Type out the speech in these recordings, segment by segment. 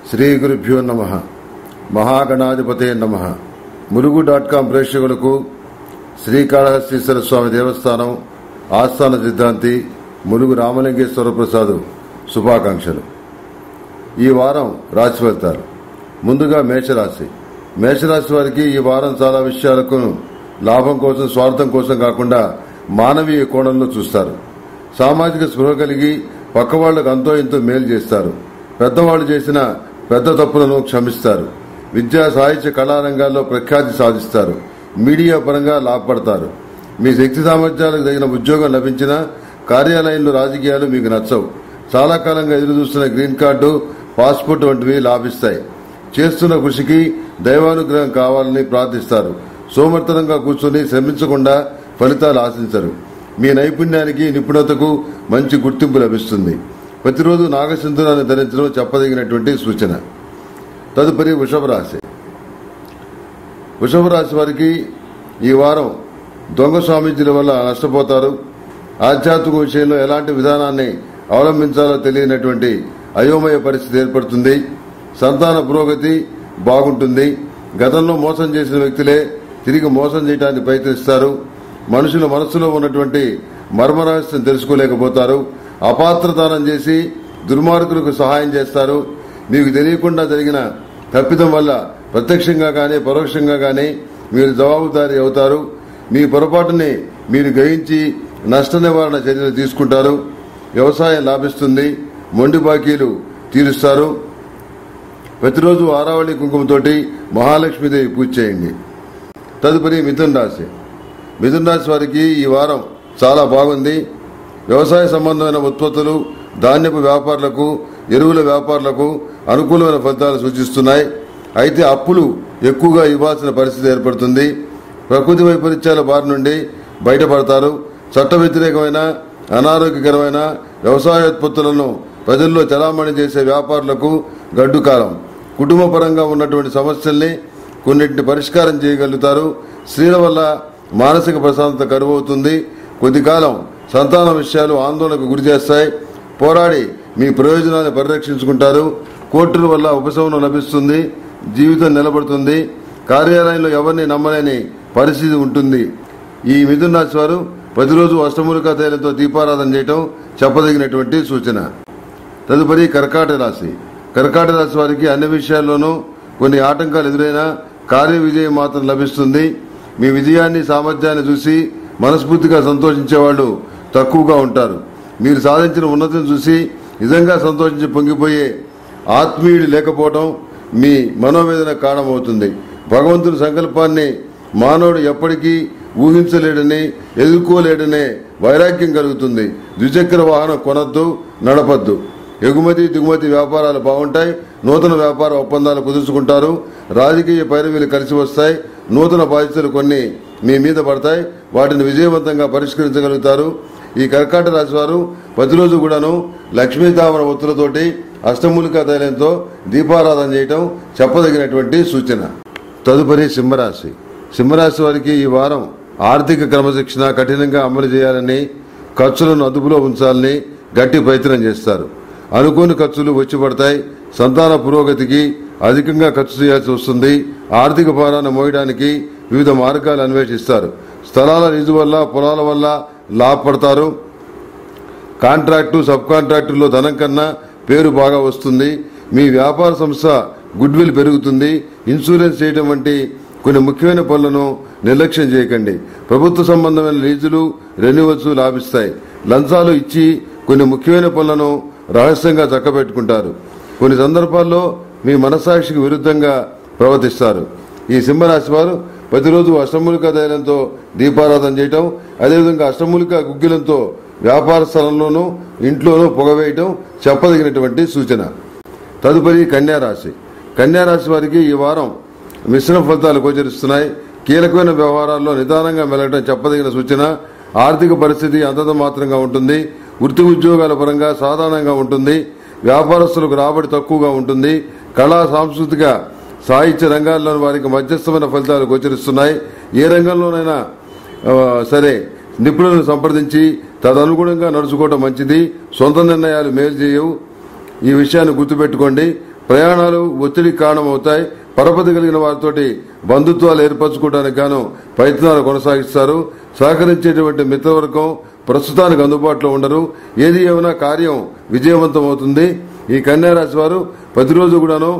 శ్రీ గురుభ్యో నమ మహాగణాధిపతే నమ ములుగు డాట్ కాం ప్రేక్షకులకు శ్రీకాళహస్తీశ్వర స్వామి దేవస్థానం ఆస్థాన సిద్ధాంతి ములుగు రామలింగేశ్వర ప్రసాద్ శుభాకాంక్షలు ఈ వారం రాశి ఫలితాలు ముందుగా మేషరాశి మేషరాశి వారికి ఈ వారం చాలా విషయాలకు లాభం కోసం స్వార్థం కోసం కాకుండా మానవీయ కోణంలో చూస్తారు సామాజిక స్పృహ కలిగి పక్కవాళ్లకు అంతో ఇంతో మేలు చేస్తారు పెద్దవాళ్లు చేసిన పెద్ద తప్పులను క్షమిస్తారు విద్యా సాహిత్య కళారంగాల్లో ప్రఖ్యాతి సాధిస్తారు మీడియా పరంగా లాభపడతారు మీ శక్తి సామర్థ్యాలకు తగిన ఉద్యోగం లభించినా కార్యాలయంలో రాజకీయాలు మీకు నచ్చవు చాలా కాలంగా ఎదురు చూస్తున్న గ్రీన్ కార్డు పాస్పోర్ట్ వంటివి లాభిస్తాయి చేస్తున్న కృషికి దైవానుగ్రహం కావాలని ప్రార్థిస్తారు సోమర్థనంగా కూర్చొని శ్రమించకుండా ఫలితాలు ఆశించరు మీ నైపుణ్యానికి నిపుణతకు మంచి గుర్తింపు లభిస్తుంది ప్రతిరోజు నాగసింధురాన్ని ధరించడం చెప్పదగినటువంటి సూచన తదుపరి వృషభ రాశి వృషభ రాశి వారికి ఈ వారం దొంగ స్వామీజీల వల్ల నష్టపోతారు ఆధ్యాత్మిక విషయంలో ఎలాంటి విధానాన్ని అవలంబించాలో తెలియనటువంటి అయోమయ పరిస్థితి ఏర్పడుతుంది సంతాన పురోగతి బాగుంటుంది గతంలో మోసం చేసిన వ్యక్తులే తిరిగి మోసం చేయడానికి ప్రయత్నిస్తారు మనుషుల మనసులో ఉన్నటువంటి మర్మరహస్యం తెలుసుకోలేకపోతారు అపాత్రదానం చేసి దుర్మార్గులకు సహాయం చేస్తారు మీకు తెలియకుండా జరిగిన తప్పిదం వల్ల ప్రత్యక్షంగా గానీ పరోక్షంగా గానీ మీరు జవాబుదారీ అవుతారు మీ పొరపాటుని మీరు గ్రహించి నష్ట నివారణ చర్యలు తీసుకుంటారు వ్యవసాయం లాభిస్తుంది మొండి బాకీలు తీరుస్తారు ప్రతిరోజు ఆరావళి కుంకుమతోటి మహాలక్ష్మీదేవి పూజ చేయండి తదుపరి మిథున్ రాశి మిథున్ రాశి వారికి ఈ వారం చాలా బాగుంది వ్యవసాయ సంబంధమైన ఉత్పత్తులు ధాన్యపు వ్యాపారులకు ఎరువుల వ్యాపారులకు అనుకూలమైన ఫలితాలు సూచిస్తున్నాయి అయితే అప్పులు ఎక్కువగా ఇవ్వాల్సిన పరిస్థితి ఏర్పడుతుంది ప్రకృతి వైపరీత్యాల బారి నుండి బయటపడతారు చట్ట వ్యతిరేకమైన అనారోగ్యకరమైన వ్యవసాయోత్పత్తులను ప్రజల్లో చలామణి చేసే వ్యాపారులకు గడ్డు కాలం కుటుంబ పరంగా ఉన్నటువంటి సమస్యల్ని కొన్నింటిని పరిష్కారం చేయగలుగుతారు స్త్రీల వల్ల మానసిక ప్రశాంతత కరువవుతుంది కొద్ది కాలం సంతాన విషయాలు ఆందోళనకు గురి చేస్తాయి పోరాడి మీ ప్రయోజనాన్ని పరిరక్షించుకుంటారు కోర్టుల వల్ల ఉపశమనం లభిస్తుంది జీవితం నిలబడుతుంది కార్యాలయంలో ఎవరిని నమ్మలేని పరిస్థితి ఉంటుంది ఈ మిథున రాశి వారు ప్రతిరోజు అష్టమూలికా తైలంతో దీపారాధన చేయటం చెప్పదగినటువంటి సూచన తదుపరి కర్కాట రాశి కర్కాట రాశి వారికి అన్ని విషయాల్లోనూ కొన్ని ఆటంకాలు ఎదురైనా కార్య విజయం మాత్రం లభిస్తుంది మీ విజయాన్ని సామర్థ్యాన్ని చూసి మనస్ఫూర్తిగా సంతోషించే వాళ్ళు తక్కువగా ఉంటారు మీరు సాధించిన ఉన్నతిని చూసి నిజంగా సంతోషించి పొంగిపోయే ఆత్మీయుడు లేకపోవడం మీ మనోవేదన కారణమవుతుంది భగవంతుని సంకల్పాన్ని మానవుడు ఎప్పటికీ ఊహించలేడని ఎదుర్కోలేడనే వైరాగ్యం కలుగుతుంది ద్విచక్ర వాహనం కొనద్దు నడపద్దు ఎగుమతి దిగుమతి వ్యాపారాలు బాగుంటాయి నూతన వ్యాపార ఒప్పందాలు కుదుర్చుకుంటారు రాజకీయ పైరవీలు కలిసి వస్తాయి నూతన బాధ్యతలు కొన్ని మీ మీద పడతాయి వాటిని విజయవంతంగా పరిష్కరించగలుగుతారు ఈ కర్కాట రాశి వారు ప్రతిరోజు కూడాను లక్ష్మీతామర ఒత్తులతోటి అష్టమూలికా తైలంతో దీపారాధన చేయటం చెప్పదగినటువంటి సూచన తదుపరి సింహరాశి సింహరాశి వారికి ఈ వారం ఆర్థిక క్రమశిక్షణ కఠినంగా అమలు చేయాలని ఖర్చులను అదుపులో ఉంచాలని గట్టి ప్రయత్నం చేస్తారు అనుకోని ఖర్చులు వచ్చి పడతాయి సంతాన పురోగతికి అధికంగా ఖర్చు చేయాల్సి వస్తుంది ఆర్థిక భారాన్ని మోయడానికి వివిధ మార్గాలు అన్వేషిస్తారు స్థలాల లీజు వల్ల పొలాల వల్ల లాభపడతారు కాంట్రాక్టు సబ్ కాంట్రాక్టుల్లో ధనం కన్నా పేరు బాగా వస్తుంది మీ వ్యాపార సంస్థ గుడ్ విల్ పెరుగుతుంది ఇన్సూరెన్స్ చేయడం వంటి కొన్ని ముఖ్యమైన పనులను నిర్లక్ష్యం చేయకండి ప్రభుత్వ సంబంధమైన లీజులు రెన్యువల్స్ లాభిస్తాయి లంచాలు ఇచ్చి కొన్ని ముఖ్యమైన పనులను రహస్యంగా చక్కబెట్టుకుంటారు కొన్ని సందర్భాల్లో మీ మనసాక్షికి విరుద్ధంగా ప్రవర్తిస్తారు ఈ సింహరాశి వారు ప్రతిరోజు అష్టమూలిక ధైర్యంతో దీపారాధన చేయటం అదేవిధంగా అష్టమూలిక గుగ్గిలంతో వ్యాపార స్థలంలోనూ ఇంట్లోనూ పొగవేయటం చెప్పదగినటువంటి సూచన తదుపరి కన్యారాశి కన్యారాశి వారికి ఈ వారం మిశ్రమ ఫలితాలు గోచరిస్తున్నాయి కీలకమైన వ్యవహారాల్లో నిదానంగా మెలగడం చెప్పదగిన సూచన ఆర్థిక పరిస్థితి అంతంత మాత్రంగా ఉంటుంది వృత్తి ఉద్యోగాల పరంగా సాధారణంగా ఉంటుంది వ్యాపారస్తులకు రాబడి తక్కువగా ఉంటుంది కళా సాంస్కృతిక సాహిత్య రంగాల్లోని వారికి మధ్యస్థమైన ఫలితాలు గోచరిస్తున్నాయి ఏ రంగంలోనైనా ఆ, సరే నిపుణులను సంప్రదించి తదనుగుణంగా నడుచుకోవడం మంచిది సొంత నిర్ణయాలు మేలు చేయవు ఈ విషయాన్ని గుర్తుపెట్టుకోండి ప్రయాణాలు ఒత్తిడి కారణమవుతాయి పరపతి కలిగిన వారితోటి బంధుత్వాలు ఏర్పరచుకోవడానికి గాను ప్రయత్నాలు కొనసాగిస్తారు సహకరించేటువంటి మిత్రవర్గం ప్రస్తుతానికి అందుబాటులో ఉండరు ఏది ఏమైనా కార్యం విజయవంతం అవుతుంది ఈ కన్యారాశి వారు ప్రతిరోజు కూడాను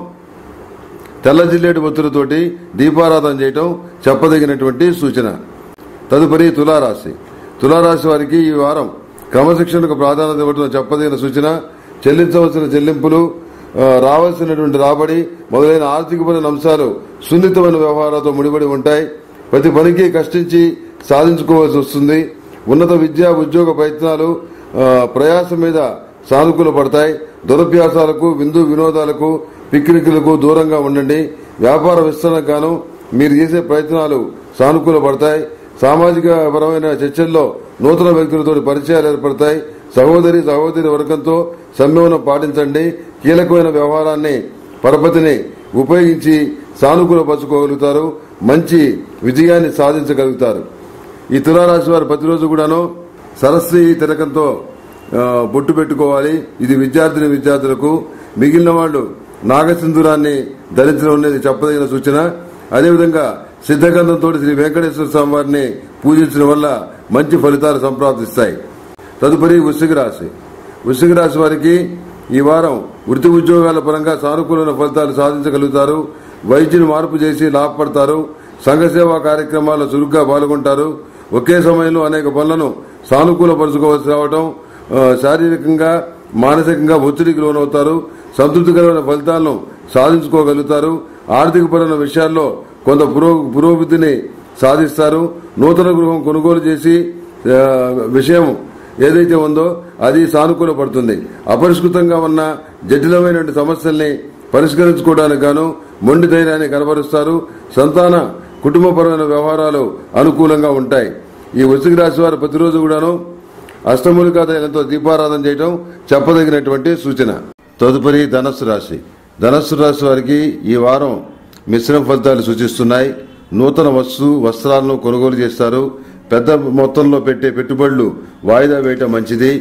తెల్ల జిల్లేటి ఒత్తులతోటి దీపారాధన చేయటం చెప్పదగినటువంటి సూచన తదుపరి తులారాశి తులారాశి వారికి ఈ వారం క్రమశిక్షణకు ప్రాధాన్యత ఇవ్వడం చెప్పదగిన సూచన చెల్లించవలసిన చెల్లింపులు ఆ, రావాల్సినటువంటి రాబడి మొదలైన ఆర్థికపరమైన అంశాలు సున్నితమైన వ్యవహారాలతో ముడిపడి ఉంటాయి ప్రతి పనికి కష్టించి సాధించుకోవాల్సి వస్తుంది ఉన్నత విద్యా ఉద్యోగ ప్రయత్నాలు ఆ, ప్రయాసం మీద సానుకూల పడతాయి దురభ్యాసాలకు విందు వినోదాలకు పిక్నిక్లకు దూరంగా ఉండండి వ్యాపార విస్తరణకు గాను మీరు చేసే ప్రయత్నాలు సానుకూల పడతాయి సామాజిక పరమైన చర్చల్లో నూతన వ్యక్తులతో పరిచయాలు ఏర్పడతాయి సహోదరి సహోదరి వర్గంతో సంయమనం పాటించండి కీలకమైన వ్యవహారాన్ని పరపతిని ఉపయోగించి సానుకూలపరచుకోగలుగుతారు మంచి విజయాన్ని సాధించగలుగుతారు ఈ తులారాశి వారు ప్రతిరోజు కూడాను సరస్వతి తిలకంతో ఆ, బొట్టు పెట్టుకోవాలి ఇది విద్యార్థిని విద్యార్థులకు మిగిలిన వాళ్ళు నాగసింధురాన్ని ధరించడం అనేది చెప్పదగిన సూచన అదేవిధంగా సిద్ధగంధంతో శ్రీ వెంకటేశ్వర స్వామి వారిని పూజించడం వల్ల మంచి ఫలితాలు సంప్రాప్తిస్తాయి తదుపరి వృశ్చిక రాశి వృశ్చిక రాశి వారికి ఈ వారం వృత్తి ఉద్యోగాల పరంగా సానుకూలమైన ఫలితాలు సాధించగలుగుతారు వైద్యుని మార్పు చేసి లాభపడతారు సంఘ సేవా కార్యక్రమాల్లో చురుగ్గా పాల్గొంటారు ఒకే సమయంలో అనేక పనులను సానుకూలపరుచుకోవాల్సి రావడం ఆ, శారీరకంగా మానసికంగా ఒత్తిడికి లోనవుతారు సంతృప్తికరమైన ఫలితాలను సాధించుకోగలుగుతారు ఆర్థికపరమైన విషయాల్లో కొంత పురో- పురోభివృద్ధిని సాధిస్తారు నూతన గృహం కొనుగోలు చేసి ఆ, విషయం ఏదైతే ఉందో అది సానుకూల పడుతుంది అపరిష్కృతంగా ఉన్న జటిలమైనటువంటి సమస్యల్ని పరిష్కరించుకోవడానికి గాను మొండి ధైర్యాన్ని కనబరుస్తారు సంతాన కుటుంబపరమైన వ్యవహారాలు అనుకూలంగా ఉంటాయి ఈ వృశ్చిక రాశి వారు ప్రతిరోజు కూడాను అష్టమూలికా తైలంతో దీపారాధన చేయడం చెప్పదగినటువంటి సూచన తదుపరి ధనస్సు రాశి ధనస్సు రాశి వారికి ఈ వారం మిశ్రమ ఫలితాలు సూచిస్తున్నాయి నూతన వస్తు వస్త్రాలను కొనుగోలు చేస్తారు పెద్ద మొత్తంలో పెట్టే పెట్టుబడులు వాయిదా వేయటం మంచిది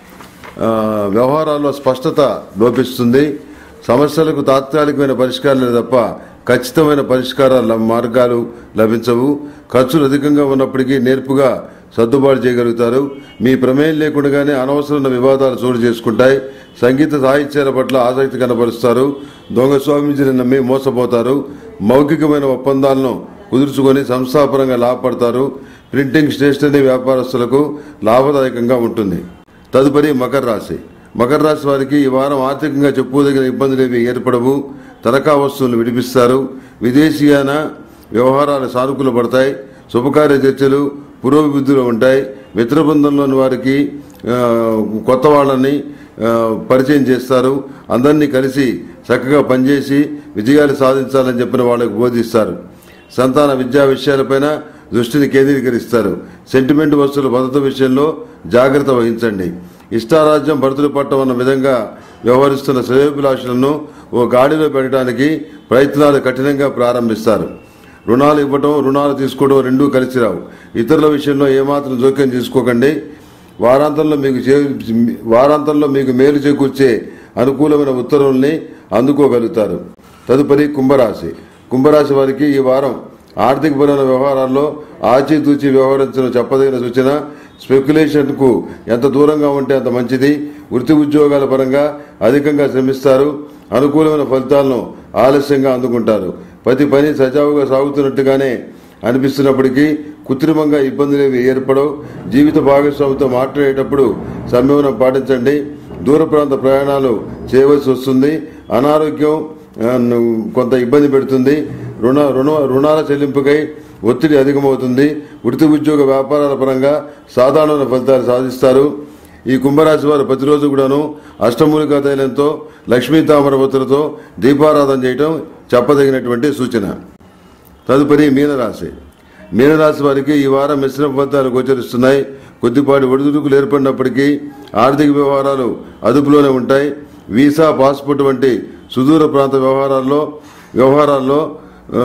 ఆ, వ్యవహారాల్లో స్పష్టత లోపిస్తుంది సమస్యలకు తాత్కాలికమైన పరిష్కారాలు తప్ప ఖచ్చితమైన పరిష్కారాల ల- మార్గాలు లభించవు ఖర్చులు అధికంగా ఉన్నప్పటికీ నేర్పుగా సర్దుబాటు చేయగలుగుతారు మీ ప్రమేయం లేకుండానే అనవసరమైన వివాదాలు చోటు చేసుకుంటాయి సంగీత సాహిత్యాల పట్ల ఆసక్తి కనబరుస్తారు దొంగ స్వామీజీని నమ్మి మోసపోతారు మౌఖికమైన ఒప్పందాలను కుదుర్చుకొని సంస్థాపరంగా లాభపడతారు ప్రింటింగ్ స్టేషనరీ వ్యాపారస్తులకు లాభదాయకంగా ఉంటుంది తదుపరి మకర రాశి మకర రాశి వారికి ఈ వారం ఆర్థికంగా చెప్పుకోదగిన ఇబ్బందులు ఏవి ఏర్పడవు తనఖా వస్తువులను విడిపిస్తారు విదేశీయాన వ్యవహారాలు సానుకూల పడతాయి శుభకార్య చర్చలు పురోభివృద్ధిలో ఉంటాయి మిత్ర బృందంలోని వారికి ఆ, కొత్త వాళ్ళని ఆ, పరిచయం చేస్తారు అందరినీ కలిసి చక్కగా పనిచేసి విజయాలు సాధించాలని చెప్పిన వాళ్ళకు బోధిస్తారు సంతాన విద్యా విషయాలపైన దృష్టిని కేంద్రీకరిస్తారు సెంటిమెంట్ వస్తువుల భద్రత విషయంలో జాగ్రత్త వహించండి ఇష్టారాజ్యం భర్తలు పట్టం అన్న విధంగా వ్యవహరిస్తున్న శ్రేయోభిలాషులను ఓ గాడిలో పెట్టడానికి ప్రయత్నాలు కఠినంగా ప్రారంభిస్తారు రుణాలు ఇవ్వటం రుణాలు తీసుకోవడం రెండూ కలిసి రావు ఇతరుల విషయంలో ఏమాత్రం జోక్యం చేసుకోకండి వారాంతంలో మీకు చే- వారాంతంలో మీకు మేలు చేకూర్చే అనుకూలమైన ఉత్తర్వుల్ని అందుకోగలుగుతారు తదుపరి కుంభరాశి కుంభరాశి వారికి ఈ వారం ఆర్థికపరమైన వ్యవహారాల్లో ఆచితూచి వ్యవహరించడం చెప్పదగిన సూచన స్పెక్యులేషన్ కు ఎంత దూరంగా ఉంటే అంత మంచిది వృత్తి ఉద్యోగాల పరంగా అధికంగా శ్రమిస్తారు అనుకూలమైన ఫలితాలను ఆలస్యంగా అందుకుంటారు ప్రతి పని సజావుగా సాగుతున్నట్టుగానే అనిపిస్తున్నప్పటికీ కృత్రిమంగా ఇబ్బందులేవి ఏర్పడవు జీవిత భాగస్వామితో మాట్లాడేటప్పుడు సంయమనం పాటించండి దూర ప్రాంత ప్రయాణాలు చేయవలసి వస్తుంది అనారోగ్యం ఆ, ను- కొంత ఇబ్బంది పెడుతుంది రుణ రుణ రుణాల చెల్లింపుకై ఒత్తిడి అధికమవుతుంది వృత్తి ఉద్యోగ వ్యాపారాల పరంగా సాధారణ ఫలితాలు సాధిస్తారు ఈ కుంభరాశి వారు ప్రతిరోజు కూడాను అష్టమూలికా తైలంతో లక్ష్మీ తామరవతులతో దీపారాధన చేయటం చెప్పదగినటువంటి సూచన తదుపరి మీనరాశి మీనరాశి వారికి ఈ వారం మిశ్రమ ఫలితాలు గోచరిస్తున్నాయి కొద్దిపాటి ఒడిదుడుకులు ఏర్పడినప్పటికీ ఆర్థిక వ్యవహారాలు అదుపులోనే ఉంటాయి వీసా పాస్పోర్ట్ వంటి సుదూర ప్రాంత వ్యవహారాల్లో వ్యవహారాల్లో ఆ,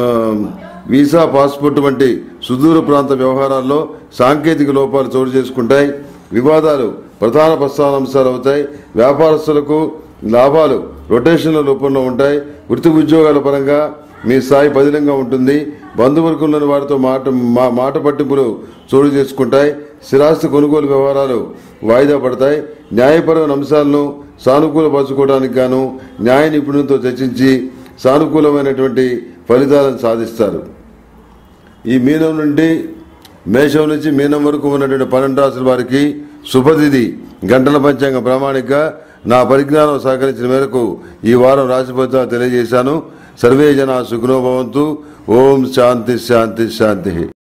వీసా పాస్పోర్ట్ వంటి సుదూర ప్రాంత వ్యవహారాల్లో సాంకేతిక లోపాలు చోటు చేసుకుంటాయి వివాదాలు ప్రధాన ప్రస్థానాంశాలు అవుతాయి వ్యాపారస్తులకు లాభాలు రొటేషన్ల రూపంలో ఉంటాయి వృత్తి ఉద్యోగాల పరంగా మీ స్థాయి పదిలంగా ఉంటుంది బంధువర్గంలోని వారితో మాట మా- మాట పట్టింపులు చోటు చేసుకుంటాయి స్థిరాస్తి కొనుగోలు వ్యవహారాలు వాయిదా పడతాయి న్యాయపరమైన అంశాలను సానుకూలపరచుకోవడానికి గాను న్యాయ నిపుణులతో చర్చించి సానుకూలమైనటువంటి ఫలితాలను సాధిస్తారు ఈ మీనం నుండి మేషం నుంచి మీనం వరకు ఉన్నటువంటి పన్నెండు రాసుల వారికి శుభతిథి గంటల పంచాంగ ప్రామాణిక నా పరిజ్ఞానం సహకరించిన మేరకు ఈ వారం రాశి ఫలితాలు తెలియజేశాను సర్వే జన సుఖనోభవంతు ఓం శాంతి శాంతి శాంతి